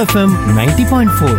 FM ninety point four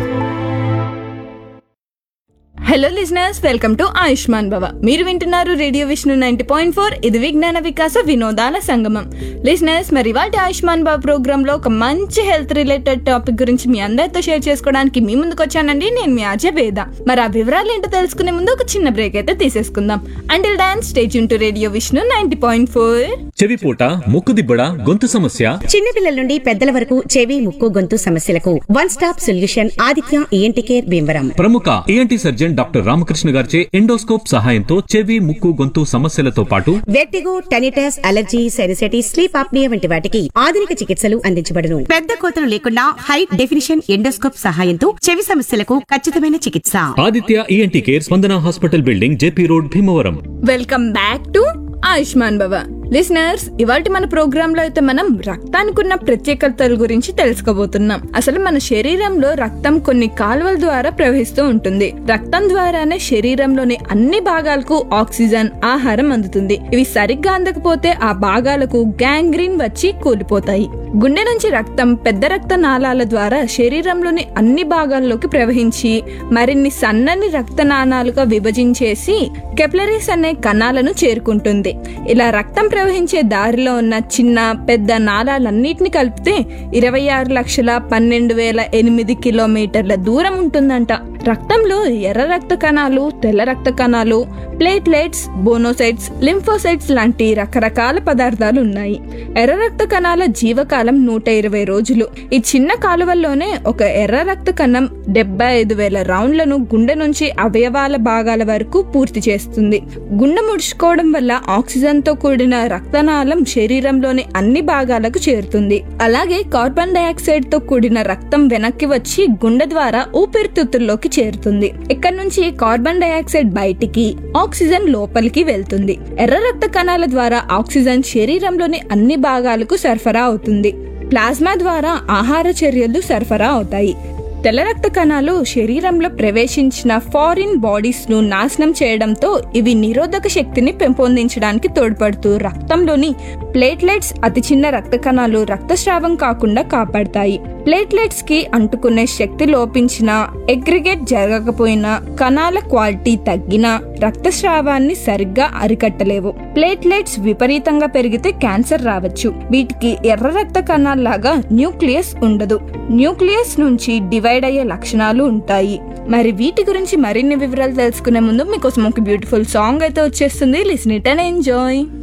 hello listeners welcome to Ayushman Bhava మీరు వింటున్నారు radio Vishnu ninety point four ఇది విజ్ఞాన వికాస వినోదాల సంగమం లిజనర్స్ మరి వాటి ఆయుష్మాన్ భవ ప్రోగ్రామ్ లో ఒక మంచి హెల్త్ రిలేటెడ్ టాపిక్ గురించి మీ అందరితో షేర్ చేసుకోవడానికి మీ ముందుకు వచ్చానండి నేను మీ అజయ్ వేద మరి ఆ వివరాలు ఏంటో తెలుసుకునే ముందు ఒక చిన్న బ్రేక్ అయితే తీసేసుకుందాం until then stay tuned to radio Vishnu ninety point four చెవిపూట ముక్కుదిబ్బడ గొంతు సమస్య చిన్నపిల్లల నుండి పెద్దల వరకు చెవి ముక్కు గొంతు సమస్యలకు one stop solution Aditya ENT care Bhimavaram ప్రముఖ ఏఎన్టీ సర్జన్ డాక్టర్ రామకృష్ణ గారిచే ఎండోస్కోప్ సహాయంతో చెవి ముక్కు గొంతు సమస్యలతో పాటు vertigo tinnitus allergy sinusitis sleep apnoea వంటి వాటికి ఆధునిక చికిత్సలు అందించబడును పెద్ద కోతలు లేకుండా హై డెఫినిషన్ ఎండోస్కోప్ సహాయంతో చెవి సమస్యలకు ఖచ్చితమైన చికిత్స Aditya ENT care Spandana hospital building JP road Bhimavaram welcome back to Ayushman Bhava listeners ఇవాటి మన ప్రోగ్రామ్ లో అయితే మనం రక్తానికి ఉన్న ప్రత్యేకతల గురించి తెలుసుకోబోతున్నాం అసలు మన శరీరంలో రక్తం కొన్ని కాలువల ద్వారా ప్రవహిస్తూ ఉంటుంది రక్తం ద్వారానే శరీరంలోని అన్ని భాగాలకు ఆక్సిజన్ ఆహారం అందుతుంది ఇవి సరిగ్గా అందకపోతే ఆ భాగాలకు గ్యాంగ్రీన్ వచ్చి కూలిపోతాయి గుండె నుంచి రక్తం పెద్ద రక్త నాళాల ద్వారా శరీరంలోని అన్ని భాగాల్లోకి ప్రవహించి మరిన్ని సన్నని రక్త నాణాలుగా విభజించేసి కెప్లరీస్ అనే కణాలను చేరుకుంటుంది ఇలా రక్తం ప్రవహించే దారిలో ఉన్న చిన్న పెద్ద నాళాలన్నిటిని కలిపితే ఇరవై ఆరు లక్షల పన్నెండు వేల ఎనిమిది కిలోమీటర్ల దూరం ఉంటుందంట రక్తంలో ఎర్ర రక్త కణాలు తెల్ల రక్త కణాలు ప్లేట్లెట్స్ బోనోసైట్స్ లింఫోసైట్స్ లాంటి రకరకాల పదార్థాలు ఉన్నాయి ఎర్ర రక్త కణాల జీవకాలం నూట ఇరవై రోజులు ఈ చిన్న కాలువల్లోనే ఒక ఎర్ర రక్త కణం డెబ్బై ఐదు వేల రౌండ్లను గుండె నుంచి అవయవాల భాగాల వరకు పూర్తి చేస్తుంది గుండె ముడుచుకోవడం వల్ల ఆక్సిజన్ తో కూడిన రక్తనాళం శరీరంలోని అన్ని భాగాలకు చేరుతుంది అలాగే కార్బన్ డైఆక్సైడ్ తో కూడిన రక్తం వెనక్కి వచ్చి గుండె ద్వారా ఊపిరితిత్తుల్లోకి చేరుతుంది ఇక్కడ నుంచి కార్బన్ డైఆక్సైడ్ బయటికి ఆక్సిజన్ లోపలికి వెళ్తుంది ఎర్ర రక్త కణాల ద్వారా ఆక్సిజన్ శరీరంలోని అన్ని భాగాలకు సరఫరా అవుతుంది ప్లాస్మా ద్వారా ఆహార చర్యలు సరఫరా అవుతాయి తెల్ల రక్త కణాలు శరీరంలో ప్రవేశించిన ఫారిన్ బాడీస్ ను నాశనం చేయడంతో ఇవి నిరోధక శక్తిని పెంపొందించడానికి తోడ్పడుతూ రక్తంలోని ప్లేట్లెట్స్ అతి చిన్న రక్త కణాలు రక్తస్రావం కాకుండా కాపాడతాయి ప్లేట్లెట్స్ కి అంటుకునే శక్తి లోపించిన ఎగ్రిగేట్ జరగకపోయినా కణాల క్వాలిటీ తగ్గినా రక్తస్రావాన్ని సరిగ్గా అరికట్టలేవు ప్లేట్లెట్స్ విపరీతంగా పెరిగితే క్యాన్సర్ రావచ్చు వీటికి ఎర్ర రక్త కణాల్లాగా న్యూక్లియస్ ఉండదు న్యూక్లియస్ నుంచి డివైడ్ అయ్యే లక్షణాలు ఉంటాయి మరి వీటి గురించి మరిన్ని వివరాలు తెలుసుకునే ముందు మీకోసం ఒక బ్యూటిఫుల్ సాంగ్ అయితే వచ్చేస్తుంది లిసన్ ఇట్ అండ్ ఎంజాయ్